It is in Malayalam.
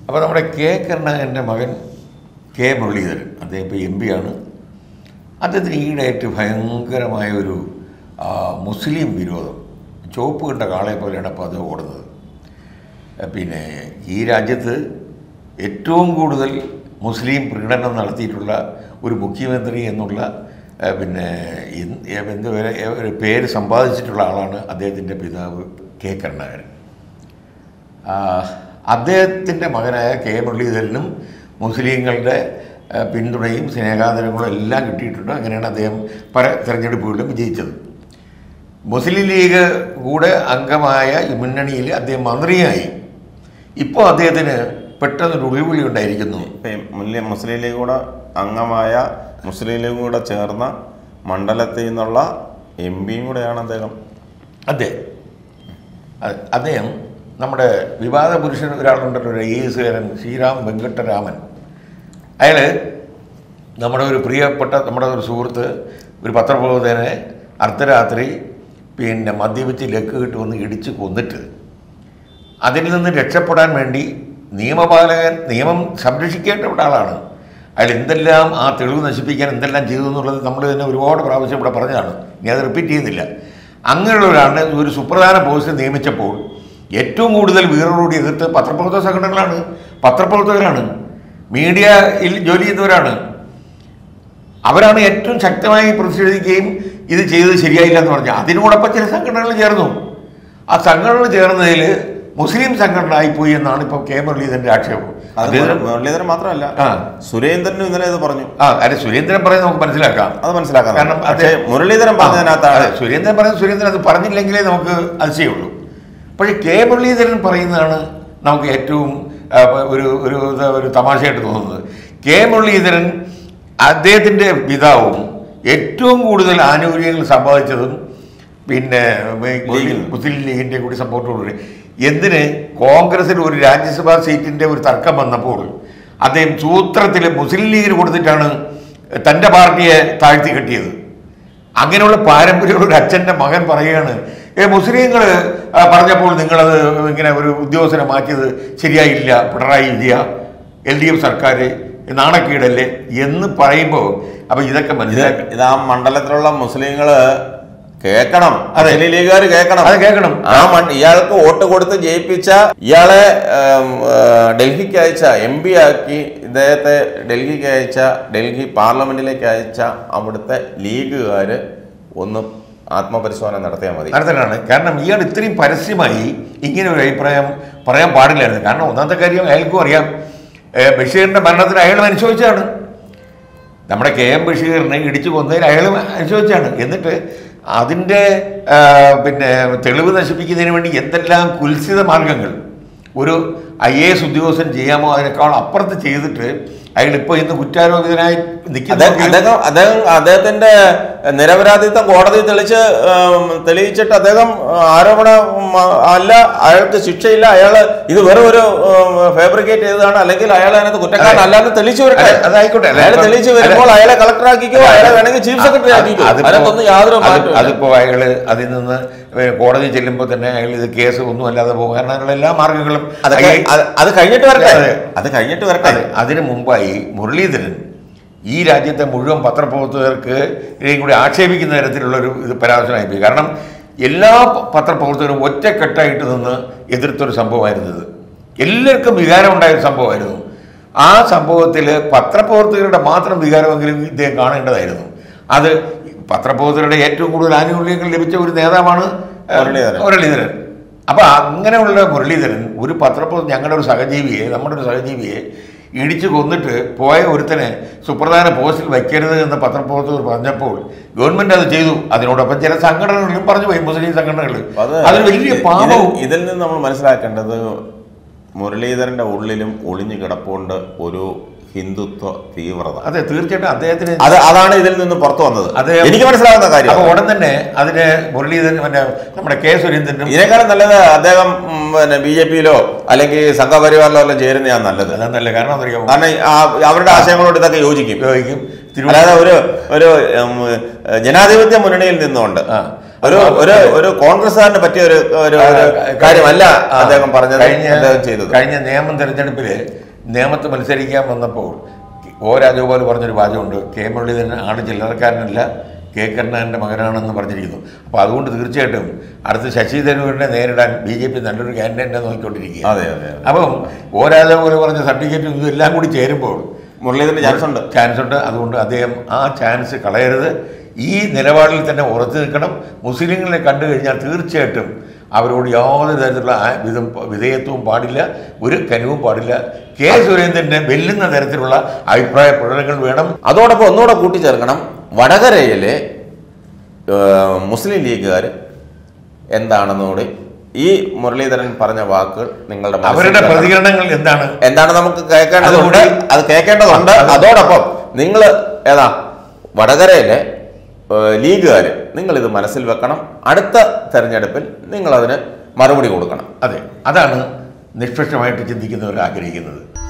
അപ്പോൾ നമ്മുടെ കെ കരുണാകരൻ്റെ മകൻ കെ മുരളീധരൻ അദ്ദേഹം ഇപ്പോൾ എം പി ആണ് അദ്ദേഹത്തിന് ഈയിടെയായിട്ട് ഭയങ്കരമായ ഒരു ആ, മുസ്ലിം വിരോധം ചുവപ്പ് കണ്ട കാളയെ പോലെയാണ് അപ്പോൾ അത് ഓടുന്നത് ഏഹ് പിന്നെ ഈ രാജ്യത്ത് ഏറ്റവും കൂടുതൽ മുസ്ലിം പ്രകടനം നടത്തിയിട്ടുള്ള ഒരു മുഖ്യമന്ത്രി എന്നുള്ള ഏഹ് പിന്നെ ഇൻ- ഏഹ് എന്ത് പേര് ഏഹ് ഒരു പേര് സമ്പാദിച്ചിട്ടുള്ള ആളാണ് അദ്ദേഹത്തിൻ്റെ പിതാവ് കെ കരുണാകരൻ ആ, അദ്ദേഹത്തിൻ്റെ മകനായ കെ മുരളീധരനും മുസ്ലിങ്ങളുടെ ആ, പിന്തുണയും സ്നേഹാദരങ്ങളും എല്ലാം കിട്ടിയിട്ടുണ്ട് അങ്ങനെയാണ് അദ്ദേഹം പല തെരഞ്ഞെടുപ്പുകളിലും വിജയിച്ചത് മുസ്ലിം ലീഗ് കൂടെ അംഗമായ ഈ മുന്നണിയിൽ അദ്ദേഹം മന്ത്രിയായി ഇപ്പോൾ അദ്ദേഹത്തിന് പെട്ടെന്നൊരു ഉൾവിളി ഉണ്ടായിരിക്കുന്നു ഇപ്പം ഈ മുസ്ലിം മുസ്ലിം ലീഗ് കൂടെ അംഗമായ മുസ്ലിം ലീഗ് കൂടെ ചേർന്ന മണ്ഡലത്തിൽ നിന്നുള്ള എം പിയും കൂടെയാണ് അദ്ദേഹം അതെ അ- അദ്ദേഹം നമ്മുടെ വിവാദ പുരുഷൻ ഒരാളുണ്ടല്ലോ ഒരു ഐ എസുകാരൻ ശ്രീറാം വെങ്കട്ടരാമൻ അയാൾ നമ്മുടെ ഒരു പ്രിയപ്പെട്ട നമ്മുടെ ഒരു സുഹൃത്ത് ഒരു പത്രപ്രവർത്തകനെ അർദ്ധരാത്രി പിന്നെ മദ്യപിച്ച് ലക്ക് കിട്ടി വന്ന് ഇടിച്ച് കൊന്നിട്ട് അതിൽ നിന്ന് രക്ഷപ്പെടാൻ വേണ്ടി നിയമപാലകൻ നിയമം സംരക്ഷിക്കേണ്ട ആളാണ് അയാൾ എന്തെല്ലാം ആ തെളിവ് നശിപ്പിക്കാൻ എന്തെല്ലാം ചെയ്തു എന്നുള്ളത് നമ്മൾ തന്നെ ഒരുപാട് പ്രാവശ്യം ഇവിടെ പറഞ്ഞതാണ് ഇനി അത് റിപ്പീറ്റ് ചെയ്യുന്നില്ല അങ്ങനെയുള്ള ഒരാളിനെ ഒരു സുപ്രധാന പോസ്റ്റ് നിയമിച്ചപ്പോൾ ഏറ്റവും കൂടുതൽ വീറോടുകൂടി എതിർത്ത് പത്രപ്രവർത്തക സംഘടനകളാണ് പത്രപ്രവർത്തകരാണ് മീഡിയയിൽ ജോലി ചെയ്യുന്നവരാണ് അവരാണ് ഏറ്റവും ശക്തമായി പ്രതിഷേധിക്കുകയും ഇത് ചെയ്തത് ശരിയായില്ല എന്ന് പറഞ്ഞു അതിനോടൊപ്പം ചില സംഘടനകൾ ചേർന്നു ആ സംഘടനകൾ ചേർന്നതിൽ മുസ്ലിം സംഘടന ആയിപ്പോയി എന്നാണ് ഇപ്പോൾ കെ മുരളീധരൻ്റെ ആക്ഷേപം അത് അദ്ദേഹം മുരളീധരൻ മാത്രമല്ല ആ. സുരേന്ദ്രനും ഇന്നലെ ഇത് പറഞ്ഞു ആ അല്ല സുരേന്ദ്രൻ പറയുന്നത് നമുക്ക് മനസ്സിലാക്കാം അത് മനസ്സിലാക്കാം കാരണം പക്ഷേ അദ്ദേഹം- മുരളീധരൻ അതെ, പറഞ്ഞതിനകത്താണ് സുരേന്ദ്രൻ പറയുന്നത് സുരേന്ദ്രൻ അത് പറഞ്ഞില്ലെങ്കിലേ നമുക്ക് അതിശയുള്ളൂ പക്ഷേ കെ മുരളീധരൻ പറയുന്നതാണ് നമുക്ക് ഏറ്റവും ആ, ഒരു ഒരു ഇത് ഒരു തമാശയായിട്ട് തോന്നുന്നത് കെ മുരളീധരൻ അദ്ദേഹത്തിൻ്റെ പിതാവും ഏറ്റവും കൂടുതൽ ആനുകൂല്യങ്ങൾ സമ്പാദിച്ചതും പിന്നെ ലീഗ് മുസ്ലിം ലീഗിൻ്റെ കൂടി സപ്പോർട്ടോടുകൂടി എന്തിന് കോൺഗ്രസിൽ ഒരു രാജ്യസഭാ സീറ്റിൻ്റെ ഒരു തർക്കം വന്നപ്പോൾ അദ്ദേഹം സൂത്രത്തിൽ മുസ്ലിം ലീഗിന് കൊടുത്തിട്ടാണ് തൻ്റെ പാർട്ടിയെ താഴ്ത്തി കെട്ടിയത് അങ്ങനെയുള്ള പാരമ്പര്യമുള്ള ഒരു അച്ഛൻ്റെ മകൻ പറയുകയാണ് ഏ മുസ്ലിങ്ങൾ പറഞ്ഞപ്പോൾ നിങ്ങളത് ഇങ്ങനെ ഒരു ഉദ്യോഗസ്ഥനെ മാറ്റിയത് ശരിയായില്ല Pinarayi Vijaya L D F സർക്കാർ നാണക്കേടല്ലേ എന്ന് പറയുമ്പോൾ അപ്പോൾ ഇതൊക്കെ ഇത് മനസ്സിലാക്കി ഇത് ആ മണ്ഡലത്തിലുള്ള മുസ്ലിങ്ങള് കേൾക്കണം അതെ. മുസ്ലിം ലീഗുകാർ കേൾക്കണം അത് കേൾക്കണം. ആ മൺ ഇയാൾക്ക് വോട്ട് കൊടുത്ത് ജയിപ്പിച്ച ഇയാളെ ഉം, ആ, ഡൽഹിക്ക് അയച്ച എം പി ആക്കി ഇദ്ദേഹത്തെ ഡൽഹിക്ക് അയച്ച ഡൽഹി പാർലമെന്റിലേക്ക് അയച്ച അവിടുത്തെ ലീഗുകാർ ഒന്ന് ആത്മപരിശോധന നടത്തിയാൽ മതി നടത്തലാണ് കാരണം ഇയാൾ ഇത്രയും പരസ്യമായി ഇങ്ങനെ ഒരു അഭിപ്രായം പറയാൻ പാടില്ലായിരുന്നു കാരണം ഒന്നാമത്തെ കാര്യം അയാൾക്കും അറിയാം ഏ, ബഷീറിന്റെ മരണത്തിന് അയാൾ അനുശോചിച്ചാണ് നമ്മുടെ കെ എം ബഷീറിനെ ഇടിച്ചു കൊന്നതിൽ അയാൾ അനുശോചിച്ചാണ് എന്നിട്ട് അതിൻ്റെ ആ, പിന്നെ തെളിവ് നശിപ്പിക്കുന്നതിന് വേണ്ടി എന്തെല്ലാം കുൽസിത മാർഗങ്ങൾ ഒരു ഐ എ എസ് ഉദ്യോഗസ്ഥൻ ചെയ്യാമോ അതിനേക്കാൾ അപ്പുറത്ത് ചെയ്തിട്ട് അയാൾ ഇപ്പോൾ ഇന്ന് കുറ്റാരോപിതനായി അദ്ദേഹം നിൽക്കുന്ന അദ്ദേഹം അദ്ദേഹം അദ്ദേഹത്തിന്റെ നിരപരാധിത്വം കോടതി തെളിച്ച് ഉം, തെളിയിച്ചിട്ട് അദ്ദേഹം ആരോപണം ഉം, അല്ല അയാൾക്ക് ശിക്ഷയില്ല അയാള് ഇത് വെറും ഒരു ഫാബ്രിക്കേറ്റ് ചെയ്തതാണ് അല്ലെങ്കിൽ അയാൾ അതിനകത്ത് കുറ്റക്കാരൻ അല്ലാതെ തെളിച്ചു വരട്ടെ അതെ, അതായിക്കോട്ടെ. അല്ല, അയാൾ ഇപ്പം- തെളിച്ചു വരുമ്പോൾ അയാളെ കളക്ടർ ആക്കിക്കോ അയാളെ വേണമെങ്കിൽ ചീഫ് സെക്രട്ടറി ആക്കിക്കോ അതിപ്പോ- അതിനകത്തൊന്നും യാതൊരു അത് മാറ്റവും അതിപ്പോ അയാള് അതിൽ നിന്ന് കോടതി ചെല്ലുമ്പോൾ തന്നെ അയാൾ ഇത് കേസ് ഒന്നും അല്ലാതെ പോകാനുള്ള എല്ലാ മാർഗങ്ങളും അതൊക്കെ അയാൾ- അത് അത് കഴിഞ്ഞിട്ട് വരട്ടെ അതെ. അത് കഴിഞ്ഞിട്ട് വരട്ടെ അതെ അതിനു മുമ്പായി മുരളീധരൻ ഈ രാജ്യത്തെ മുഴുവൻ പത്രപ്രവർത്തകർക്ക് ഇവരെയും കൂടി ആക്ഷേപിക്കുന്ന തരത്തിലുള്ള ഒരു ഇത് പരാമർശമായി പോയി കാരണം എല്ലാ പ- പത്രപ്രവർത്തകരും ഒറ്റക്കെട്ടായിട്ട് നിന്ന് എതിർത്തൊരു സംഭവമായിരുന്നു ഇത് എല്ലാവർക്കും വികാരമുണ്ടായ ഒരു സംഭവമായിരുന്നു ആ സംഭവത്തിൽ പത്രപ്രവർത്തകരുടെ മാത്രം വികാരമെങ്കിലും ഇദ്ദേഹം കാണേണ്ടതായിരുന്നു അത് പത്രപ്രവർത്തകരുടെ ഏറ്റവും കൂടുതൽ ആനുകൂല്യങ്ങൾ ലഭിച്ച ഒരു നേതാവാണ് ഏഹ്, മുരളീധരൻ. മുരളീധരൻ അപ്പൊ അങ്ങനെയുള്ള മുരളീധരൻ ഒരു പത്രപ്രവർത്തകൻ ഞങ്ങളുടെ ഒരു സഹജീവിയെ നമ്മുടെ ഒരു സഹജീവിയെ ഇടിച്ചു കൊന്നിട്ട് പോയ ഒരുത്തനെ സുപ്രധാന പോസ്റ്റിൽ വയ്ക്കരുത് എന്ന് പത്രപ്രവർത്തകർ പറഞ്ഞപ്പോൾ ഗവൺമെന്റ് അത് ചെയ്തു അതിനോടൊപ്പം ചില സംഘടനകളും പറഞ്ഞു പോയി മുസ്ലിം സംഘടനകൾ അത് അതിൽ വലിയ ഇതിൽ- പാപവും ഇതിൽ നിന്ന് നമ്മൾ മനസ്സിലാക്കേണ്ടത് മുരളീധരന്റെ ഉള്ളിലും ഒളിഞ്ഞു കിടപ്പുണ്ട് ഒരു ഹിന്ദുത്വ തീവ്രത അതെ തീർച്ചയായിട്ടും അദ്ദേഹത്തിന് അത് അതാണ് ഇതിൽ നിന്ന് പുറത്തു വന്നത് അദ്ദേഹം- എനിക്ക് മനസ്സിലാവുന്ന കാര്യം അപ്പൊ ഉടൻ തന്നെ അതിന് മുരളീധരൻ പിന്നെ നമ്മുടെ കെ സുരേന്ദ്രനും ഇതിനേക്കാളും നല്ലത് അദ്ദേഹം ഉം, പിന്നെ ബി ജെ പിയിലോ അല്ലെങ്കിൽ സംഘപരിവാറിലോ എല്ലാം ചേരുന്നതാണ് നല്ലത് അതാണ് നല്ല കാരണം എന്നറിയാമോ കാരണം ആ- അവരുടെ ആശയങ്ങളോട് ഇതൊക്കെ യോജിക്കും ഉപയോഗിക്കും അല്ലാതെ ഒരു ഒരു ഉം, ജനാധിപത്യ മുന്നണിയിൽ നിന്നുകൊണ്ട് ആ ഒരു ഒരു ഒരു കോൺഗ്രസ്സുകാരന് പറ്റിയ ഒരു ഒരു ഒരു കാര്യമല്ല ആ, അദ്ദേഹം പറഞ്ഞത് കഴിഞ്ഞ അദ്ദേഹം ചെയ്തത് കഴിഞ്ഞ നിയമം തെരഞ്ഞെടുപ്പിൽ നിയമത്ത് മത്സരിക്കാൻ വന്നപ്പോൾ ഓ രാജഗോപാൽ പറഞ്ഞൊരു വാചകമുണ്ട് കെ മുരളീധരൻ ആണ് ചില്ലറക്കാരനല്ല കെ കരുണാകരൻ്റെ മകനാണെന്ന് പറഞ്ഞിരിക്കുന്നു അപ്പോൾ അതുകൊണ്ട് തീർച്ചയായിട്ടും അടുത്ത് ശശി തരൂരിനെ നേരിടാൻ ബി ജെ പി നല്ലൊരു കാൻഡിഡേറ്റിനെ നോക്കിക്കൊണ്ടിരിക്കുക അതെ അതെ അതെ. അപ്പം ഓ രാജഗോപാൽ പറഞ്ഞ സർട്ടിഫിക്കറ്റും ഇതും എല്ലാം കൂടി ചേരുമ്പോൾ മുരളീധരന് ചാൻസ് ഉണ്ട് ചാൻസ് ഉണ്ട് അതുകൊണ്ട് അദ്ദേഹം ആ ചാൻസ് കളയരുത് ഈ നിലപാടിൽ തന്നെ ഉറച്ചു നിൽക്കണം മുസ്ലിങ്ങളെ കണ്ടു കഴിഞ്ഞാൽ തീർച്ചയായിട്ടും അവരോട് യാതൊരു തരത്തിലുള്ള ആ- വിധം വിധേയത്വവും പാടില്ല ഒരു കനുവും പാടില്ല കെ സുരേന്ദ്രനെ വെല്ലുന്ന തരത്തിലുള്ള അഭിപ്രായ പ്രകടനങ്ങൾ വേണം അതോടൊപ്പം ഒന്നുകൂടെ കൂട്ടിച്ചേർക്കണം വടകരയിലെ ഏഹ്, മുസ്ലിം ലീഗുകാർ എന്താണെന്നുകൂടി ഈ മുരളീധരൻ പറഞ്ഞ വാക്കുകൾ നിങ്ങളുടെ മനസ്സിൽ അവരുടെ വെക്കണം. പ്രതികരണങ്ങൾ എന്താണ് എന്താണ് നമുക്ക് കേൾക്കേണ്ടതുണ്ട് അതുകൂടി- അത് കേൾക്കേണ്ടതുണ്ട് അത് അതോടൊപ്പം നിങ്ങൾ ഏതാ വടകരയിലെ ഏഹ്, ലീഗുകാര് നിങ്ങൾ ഇത് മനസ്സിൽ വെക്കണം അടുത്ത തെരഞ്ഞെടുപ്പിൽ നിങ്ങൾ അതിന് മറുപടി കൊടുക്കണം അതെ അതാണ് നിഷ്പക്ഷമായിട്ട് ചിന്തിക്കുന്നവർ ആഗ്രഹിക്കുന്നത്